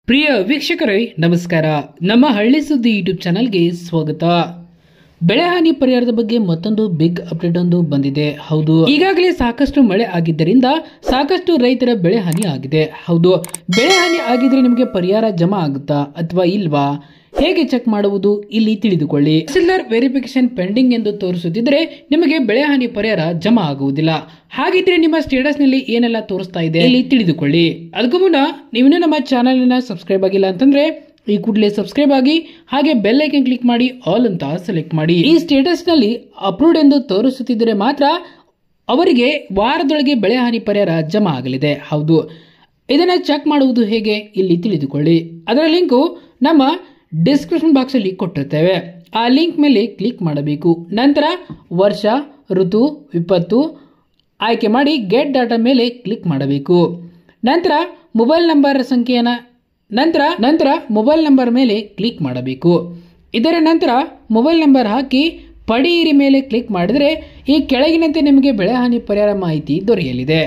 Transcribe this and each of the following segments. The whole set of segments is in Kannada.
ಪ್ರಿಯ ವೀಕ್ಷಕರೇ ನಮಸ್ಕಾರ ನಮ್ಮ ಹಳ್ಳಿ ಸುದ್ದಿ ಯೂಟ್ಯೂಬ್ ಚಾನಲ್ಗೆ ಸ್ವಾಗತ ಬೆಳೆ ಹಾನಿ ಪರಿಹಾರದ ಬಗ್ಗೆ ಮತ್ತೊಂದು ಬಿಗ್ ಅಪ್ಡೇಟ್ ಒಂದು ಬಂದಿದೆ ಹೌದು ಈಗಾಗಲೇ ಸಾಕಷ್ಟು ಮಳೆ ಆಗಿದ್ದರಿಂದ ಸಾಕಷ್ಟು ರೈತರ ಬೆಳೆ ಹಾನಿ ಆಗಿದೆ ಹೌದು ಬೆಳೆ ಹಾನಿ ಆಗಿದ್ರೆ ನಿಮಗೆ ಪರಿಹಾರ ಜಮಾ ಆಗುತ್ತಾ ಅಥವಾ ಇಲ್ವಾ ಹೇಗೆ ಚೆಕ್ ಮಾಡುವುದು ಇಲ್ಲಿ ತಿಳಿದುಕೊಳ್ಳಿ ತಹಸೀಲ್ದಾರ್ ವೆರಿಫಿಕೇಶನ್ ಪೆಂಡಿಂಗ್ ಎಂದು ತೋರಿಸುತ್ತಿದ್ರೆ ನಿಮಗೆ ಬೆಳೆ ಹಾನಿ ಪರಿಹಾರ ಜಮಾ ಆಗುವುದಿಲ್ಲ ಹಾಗಿದ್ರೆ ನಿಮ್ಮ ಸ್ಟೇಟಸ್ ನಲ್ಲಿ ಏನೆಲ್ಲ ತೋರಿಸ್ತಾ ಇದೆ ಇಲ್ಲಿ ತಿಳಿದುಕೊಳ್ಳಿ ಅದಕ್ಕೂ ಮುನ್ನ ನೀವಿನ್ನೂ ನಮ್ಮ ಚಾನಲ್ ಸಬ್ಸ್ಕ್ರೈಬ್ ಆಗಿಲ್ಲ ಅಂತಂದ್ರೆ ಈ ಕೂಡಲೇ ಸಬ್ಸ್ಕ್ರೈಬ್ ಆಗಿ ಹಾಗೆ ಬೆಲ್ ಐಕನ್ ಕ್ಲಿಕ್ ಮಾಡಿ ಆಲ್ ಅಂತ ಸೆಲೆಕ್ಟ್ ಮಾಡಿ ಈ ಸ್ಟೇಟಸ್ ನಲ್ಲಿ ಅಪ್ರೂವ್ಡ್ ಎಂದು ತೋರಿಸುತ್ತಿದ್ದರೆ ಮಾತ್ರ ಅವರಿಗೆ ವಾರದೊಳಗೆ ಬೆಳೆ ಹಾನಿ ಪರಿಹಾರ ಜಮಾ ಆಗಲಿದೆ ಹೌದು ಇದನ್ನ ಚೆಕ್ ಮಾಡುವುದು ಹೇಗೆ ಇಲ್ಲಿ ತಿಳಿದುಕೊಳ್ಳಿ ಅದರ ಲಿಂಕು ನಮ್ಮ ಡಿಸ್ಕ್ರಿಪ್ಷನ್ ಬಾಕ್ಸ್ ಅಲ್ಲಿ ಕೊಟ್ಟಿರ್ತೇವೆ ಆ ಲಿಂಕ್ ಮೇಲೆ ಕ್ಲಿಕ್ ಮಾಡಬೇಕು ನಂತರ ವರ್ಷ ಋತು ವಿಪತ್ತು ಆಯ್ಕೆ ಮಾಡಿ ಗೆಟ್ ಡಾಟಾ ಮೇಲೆ ಕ್ಲಿಕ್ ಮಾಡಬೇಕು ನಂತರ ಮೊಬೈಲ್ ನಂಬರ್ ಸಂಖ್ಯೆಯನ್ನ ನಂತರ ನಂತರ ಮೊಬೈಲ್ ನಂಬರ್ ಮೇಲೆ ಕ್ಲಿಕ್ ಮಾಡಬೇಕು ಇದರ ನಂತರ ಮೊಬೈಲ್ ನಂಬರ್ ಹಾಕಿ ಪಡೆಯಿರಿ ಮೇಲೆ ಕ್ಲಿಕ್ ಮಾಡಿದರೆ ಈ ಕೆಳಗಿನಂತೆ ನಿಮಗೆ ಬೆಳೆ ಹಾನಿ ಪರಿಹಾರ ಮಾಹಿತಿ ದೊರೆಯಲಿದೆ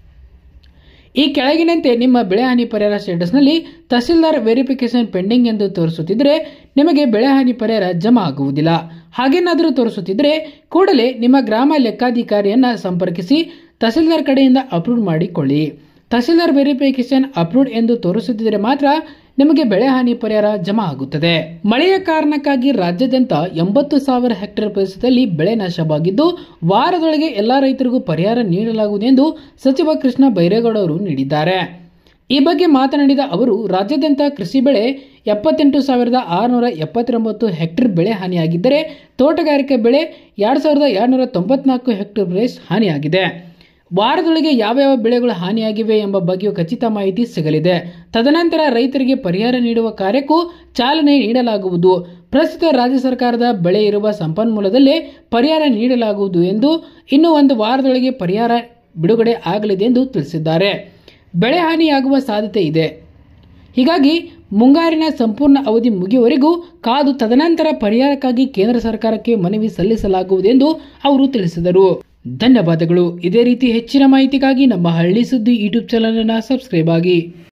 ಈ ಕೆಳಗಿನಂತೆ ನಿಮ್ಮ ಬೆಳೆ ಹಾನಿ ಪರಿಹಾರ ಸ್ಟೇಟಸ್ನಲ್ಲಿ ತಹಸೀಲ್ದಾರ್ ವೆರಿಫಿಕೇಶನ್ ಪೆಂಡಿಂಗ್ ಎಂದು ತೋರಿಸುತ್ತಿದ್ದರೆ ನಿಮಗೆ ಬೆಳೆ ಹಾನಿ ಪರಿಹಾರ ಜಮಾ ಆಗುವುದಿಲ್ಲ ಹಾಗೇನಾದರೂ ತೋರಿಸುತ್ತಿದ್ದರೆ ಕೂಡಲೇ ನಿಮ್ಮ ಗ್ರಾಮ ಲೆಕ್ಕಾಧಿಕಾರಿಯನ್ನ ಸಂಪರ್ಕಿಸಿ ತಹಸೀಲ್ದಾರ್ ಕಡೆಯಿಂದ ಅಪ್ರೂವ್ ಮಾಡಿಕೊಳ್ಳಿ ತಹಸೀಲ್ದಾರ್ ವೆರಿಫಿಕೇಶನ್ ಅಪ್ರೂವ್ಡ್ ಎಂದು ತೋರಿಸುತ್ತಿದ್ದರೆ ಮಾತ್ರ ನಿಮಗೆ ಬೆಳೆ ಹಾನಿ ಪರಿಹಾರ ಜಮಾ ಆಗುತ್ತದೆ ಮಳೆಯ ಕಾರಣಕ್ಕಾಗಿ ರಾಜ್ಯಾದ್ಯಂತ ಎಂಬತ್ತು ಸಾವಿರ ಹೆಕ್ಟೇರ್ ಪ್ರದೇಶದಲ್ಲಿ ಬೆಳೆ ನಾಶವಾಗಿದ್ದು ವಾರದೊಳಗೆ ಎಲ್ಲಾ ರೈತರಿಗೂ ಪರಿಹಾರ ನೀಡಲಾಗುವುದು ಎಂದು ಸಚಿವ ಕೃಷ್ಣ ಬೈರೇಗೌಡ ಅವರು ನೀಡಿದ್ದಾರೆ ಈ ಬಗ್ಗೆ ಮಾತನಾಡಿದ ಅವರು ರಾಜ್ಯಾದ್ಯಂತ ಕೃಷಿ ಬೆಳೆ ಎಪ್ಪತ್ತೆಂಟು ಸಾವಿರದ ಆರುನೂರ ಎಪ್ಪತ್ತೊಂಬತ್ತು ಹೆಕ್ಟೇರ್ ಬೆಳೆ ಹಾನಿಯಾಗಿದ್ದರೆ ತೋಟಗಾರಿಕೆ ಬೆಳೆ ಎರಡು ಸಾವಿರದ ಎರಡುನೂರ ತೊಂಬತ್ನಾಲ್ಕು ಹೆಕ್ಟೇರ್ ಪ್ರದೇಶ ಹಾನಿಯಾಗಿದೆ ವಾರದೊಳಗೆ ಯಾವ್ಯಾವ ಬೆಳೆಗಳು ಹಾನಿಯಾಗಿವೆ ಎಂಬ ಬಗ್ಗೆಯೂ ಖಚಿತ ಮಾಹಿತಿ ಸಿಗಲಿದೆ ತದನಂತರ ರೈತರಿಗೆ ಪರಿಹಾರ ನೀಡುವ ಕಾರ್ಯಕ್ಕೂ ಚಾಲನೆ ನೀಡಲಾಗುವುದು ಪ್ರಸ್ತುತ ರಾಜ್ಯ ಸರ್ಕಾರದ ಬೆಳೆ ಇರುವ ಸಂಪನ್ಮೂಲದಲ್ಲೇ ಪರಿಹಾರ ನೀಡಲಾಗುವುದು ಎಂದು ಇನ್ನು ಒಂದು ವಾರದೊಳಗೆ ಪರಿಹಾರ ಬಿಡುಗಡೆ ಆಗಲಿದೆ ಎಂದು ತಿಳಿಸಿದ್ದಾರೆ ಬೆಳೆ ಹಾನಿಯಾಗುವ ಸಾಧ್ಯತೆ ಇದೆ ಹೀಗಾಗಿ ಮುಂಗಾರಿನ ಸಂಪೂರ್ಣ ಅವಧಿ ಮುಗಿಯುವವರೆಗೂ ಕಾದು ತದನಂತರ ಪರಿಹಾರಕ್ಕಾಗಿ ಕೇಂದ್ರ ಸರ್ಕಾರಕ್ಕೆ ಮನವಿ ಸಲ್ಲಿಸಲಾಗುವುದೆಂದು ಅವರು ತಿಳಿಸಿದರು ಧನ್ಯವಾದಗಳು ಇದೇ ರೀತಿ ಹೆಚ್ಚಿನ ಮಾಹಿತಿಗಾಗಿ ನಮ್ಮ ಹಳ್ಳಿ ಸುದ್ದಿ ಯೂಟ್ಯೂಬ್ ಚಾನಲ್ ಅನ್ನು ಸಬ್ಸ್ಕ್ರೈಬ್ ಆಗಿ